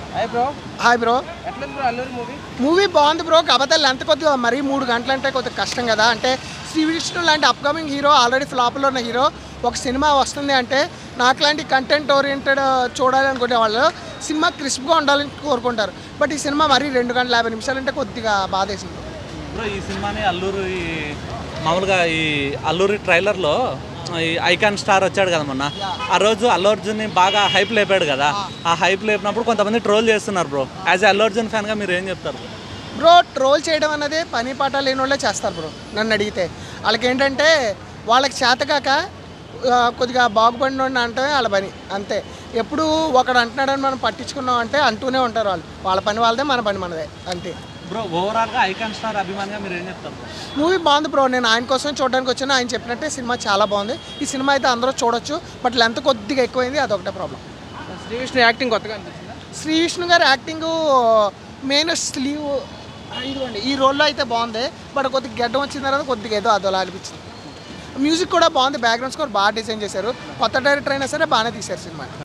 hi bro hi bro ఎట్లుంది bro Alluri movie movie బాగుంది bro కాకపోతే లెంత్ కొద్దిగా మరీ మూడు గంటలు అంటే కొద్దిగా కష్టం కదా అంటే శ్రీ విష్ణు లాంటి అప్కమింగ్ హీరో ఆల్రెడీ ఫ్లాప్లో ఉన్న హీరో ఒక సినిమా వస్తుంది అంటే నాకు లాంటి కంటెంట్ ఓరియంటెడ్ చూడాలనుకునే వాళ్ళు సినిమా క్రిస్ప్గా ఉండాలని కోరుకుంటారు బట్ ఈ సినిమా మరీ రెండు గంటల యాభై నిమిషాలు అంటే కొద్దిగా బాధేసింది బ్రో ఈ సినిమాని అల్లూరు ఈ మామూలుగా ఈ అల్లూరి ట్రైలర్లో ఈ ఐకాన్ స్టార్ వచ్చాడు కదా మొన్న ఆ రోజు అల్లు అర్జున్ని బాగా హైప్ లేపాడు కదా ఆ హైప్ లేపినప్పుడు కొంతమంది ట్రోల్ చేస్తున్నారు బ్రో యాజ్ అల్లు అర్జున్ ఫ్యాన్గా మీరు ఏం చెప్తారు బ్రో ట్రోల్ చేయడం అనేది పని పాట లేని వాళ్ళే చేస్తారు బ్రో నన్ను అడిగితే వాళ్ళకి ఏంటంటే వాళ్ళకి చేతకాక ఆ, కొద్దిగా బాగుపడిన అంటే వాళ్ళ పని అంతే ఎప్పుడు ఒకడు అంటున్నాడని మనం పట్టించుకున్నాం అంటే అంటూనే ఉంటారు వాళ్ళు వాళ్ళ పని వాళ్ళదే మన పని మనదే అంతే బ్రో ఓవరాల్గా ఐకాన్ స్టార్ అభిమానిగా మీరు ఏం చెప్తారు బ్రో మూవీ బాగుంది బ్రో నేను ఆయన కోసం చూడడానికి వచ్చాను ఆయన చెప్పినట్టే సినిమా చాలా బాగుంది ఈ సినిమా అయితే అందరూ చూడొచ్చు బట్ లెంత్ కొద్దిగా ఎక్కువైంది అదొకటే ప్రాబ్లం శ్రీ విష్ణు యాక్టింగ్ కొత్తగా అనిపించిందా శ్రీ విష్ణు గారి యాక్టింగ్ మెయిన్ స్లీవ్ ఇదిగోండి ఈ రోల్లో అయితే బాగుంది బట్ కొద్దిగా గడ్డం వచ్చిన తర్వాత కొద్దిగా ఏదో అదోలా అనిపించింది మ్యూజిక్ కూడా బాగుంది బ్యాక్గ్రౌండ్ స్కోర్ బాగా డిజైన్ చేశారు కొత్త డైరెక్టర్ అయినా సరే బాగానే తీశారు సినిమా